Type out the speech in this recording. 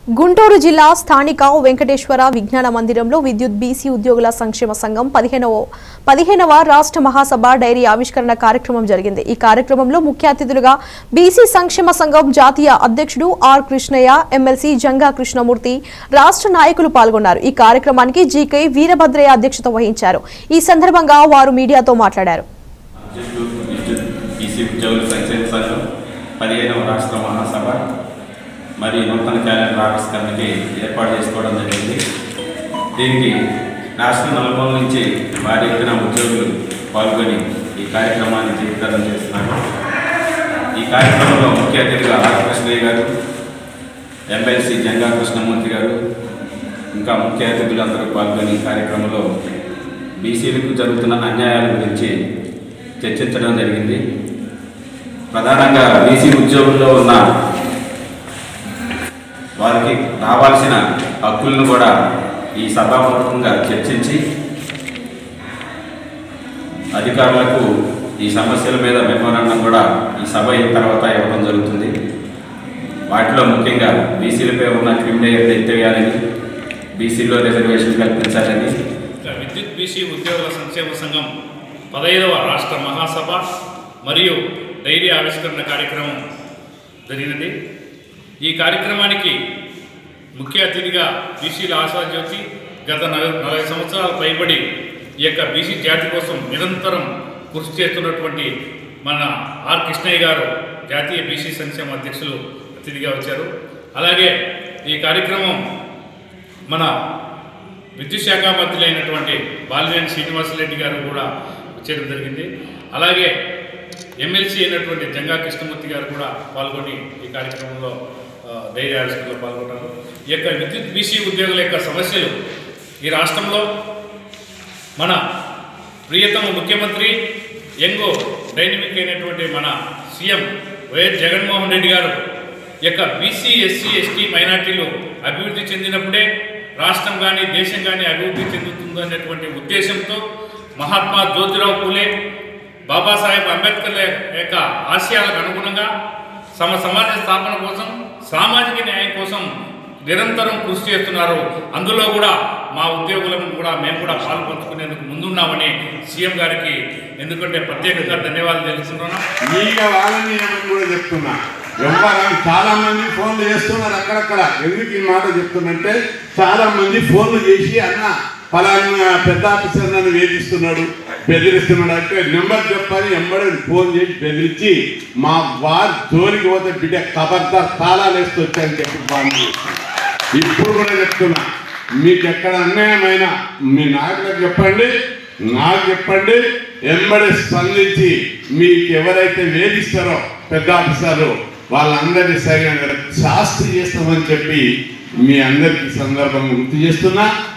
గుంటూరు జిల్లా స్థానిక వెంకటేశ్వర విజ్ఞాన మందిరంలో విద్యుత్ బీసీ ఉద్యోగుల సంక్షేమ సంఘం పదిహేనవ పదిహేనవ రాష్ట్ర మహాసభ డైరీ ఆవిష్కరణ కార్యక్రమం జరిగింది ఈ కార్యక్రమంలో ముఖ్య అతిథులుగా బీసీ సంక్షేమ సంఘం జాతీయ అధ్యక్షుడు ఆర్ కృష్ణయ్య ఎమ్మెల్సీ జంగా కృష్ణమూర్తి రాష్ట్ర నాయకులు పాల్గొన్నారు ఈ కార్యక్రమానికి జీకే వీరభద్రయ్య అధ్యక్షత వహించారు ఈ సందర్భంగా వారు మీడియాతో మాట్లాడారు అధ్యక్షుడు విద్యుత్ బీసీ ఉద్యోగుల సంక్షేమ సంఘం పదిహేనవ రాష్ట్ర మహాసభ మరి నూతన క్యాలెండర్ ఆవిష్కరణకి ఏర్పాటు చేసుకోవడం జరిగింది దీనికి రాష్ట్ర నలుమూల నుంచి భారీ ఎత్తున ఉద్యోగులు పాల్గొని ఈ కార్యక్రమాన్ని జయప్రదం చేస్తున్నారు ఈ కార్యక్రమంలో ముఖ్య అతిథిగా ఆర్ కృష్ణయ్య గారు ఎమ్మెల్సీ జంగా కృష్ణమూర్తి గారు ఇంకా ముఖ్య అతిథులందరూ పాల్గొని ఈ కార్యక్రమంలో బీసీలకు జరుగుతున్న అన్యాయాల గురించి చర్చించడం జరిగింది ప్రధానంగా బీసీ ఉద్యోగుల్లో ఉన్న వారికి రావాల్సిన హక్కులను కూడా ఈ సభాపూర్వకంగా చర్చించి అధికారులకు ఈ సమస్యల మీద మెమోరాండం కూడా ఈ సభ అయిన తర్వాత ఇవ్వడం జరుగుతుంది వాటిలో ముఖ్యంగా బీసీలపై ఉన్న క్రిమినల్ ఎత్తేయాలని బీసీలో రిజర్వేషన్ కల్పించాలని విద్యుత్ బీసీ ఉద్యోగుల సంక్షేమ సంఘం పదహైదవ రాష్ట్ర మహాసభ మరియు డైరీ ఆవిష్కరణ కార్యక్రమం జరిగినది ఈ కార్యక్రమానికి ముఖ్య అతిథిగా బీసీల ఆశాజ్యోతి గత నల- నలభై సంవత్సరాల పైబడి ఈ యొక్క బీసీ జాతి కోసం నిరంతరం కృషి చేస్తున్నటువంటి మన ఆర్ కృష్ణయ్య గారు జాతీయ బీసీ సంక్షేమ అధ్యక్షులు అతిథిగా వచ్చారు అలాగే ఈ కార్యక్రమం మన విద్యుత్ శాఖ మంత్రులైనటువంటి బాలినేని శ్రీనివాసరెడ్డి గారు కూడా వచ్చేయడం జరిగింది అలాగే ఎమ్మెల్సీ అయినటువంటి జంగా కృష్ణమూర్తి గారు కూడా పాల్గొని ఈ కార్యక్రమంలో ఆ, ధైర్య ఆవిష్కరణలో పాల్గొన్నారు ఈ యొక్క విద్యుత్ బీసీ ఉద్యోగుల యొక్క సమస్యలు ఈ రాష్ట్రంలో మన ప్రియతమ ముఖ్యమంత్రి యంగో డైనమిక్ అయినటువంటి మన సీఎం వైఎస్ జగన్మోహన్ రెడ్డి గారు ఈ యొక్క బీసీ ఎస్సీ ఎస్టీ మైనార్టీలు అభివృద్ధి చెందినప్పుడే రాష్ట్రం కానీ దేశం కానీ అభివృద్ధి చెందుతుందనేటువంటి ఉద్దేశంతో మహాత్మా జ్యోతిరావు పూలే బాబాసాహెబ్ అంబేద్కర్ యొక్క ఆశయాలకు అనుగుణంగా సమ సమాజ స్థాపన కోసం సామాజిక న్యాయం కోసం నిరంతరం కృషి చేస్తున్నారు అందులో కూడా మా ఉద్యోగులను కూడా మేము కూడా పాలు పంచుకునేందుకు ముందున్నామని సీఎం గారికి ఎందుకంటే ప్రత్యేకంగా ధన్యవాదాలు తెలుస్తున్నాను మీక వాళ్ళని నేను కూడా చెప్తున్నా ఎవరు చాలా మంది ఫోన్లు చేస్తున్నారు అక్కడక్కడ ఎందుకు ఈ మాట చెప్తున్నంటే చాలా మంది ఫోన్లు చేసి అన్న ఫలానా పెద్ద ఆఫీసర్ నన్ను వేధిస్తున్నాడు బెదిరిస్తున్నాడు అంటే నెంబర్ చెప్పని ఎంబడి ఫోన్ చేసి బెదిరించి మా వారి జోలికి పోతే బిడ్డ కబర్దార్ తాళాలు వేస్తూ వచ్చాయని చెప్పి వాళ్ళు ఇప్పుడు కూడా చెప్తున్నా మీకు ఎక్కడ అన్యాయమైనా మీ నాయకులకు చెప్పండి నాకు చెప్పండి ఎంబడి స్పందించి మీకు ఎవరైతే వేధిస్తారో పెద్ద ఆఫీసర్లు వాళ్ళందరినీ సరైన శాస్త్రి చేస్తామని చెప్పి మీ అందరికి సందర్భంగా గుర్తు చేస్తున్నా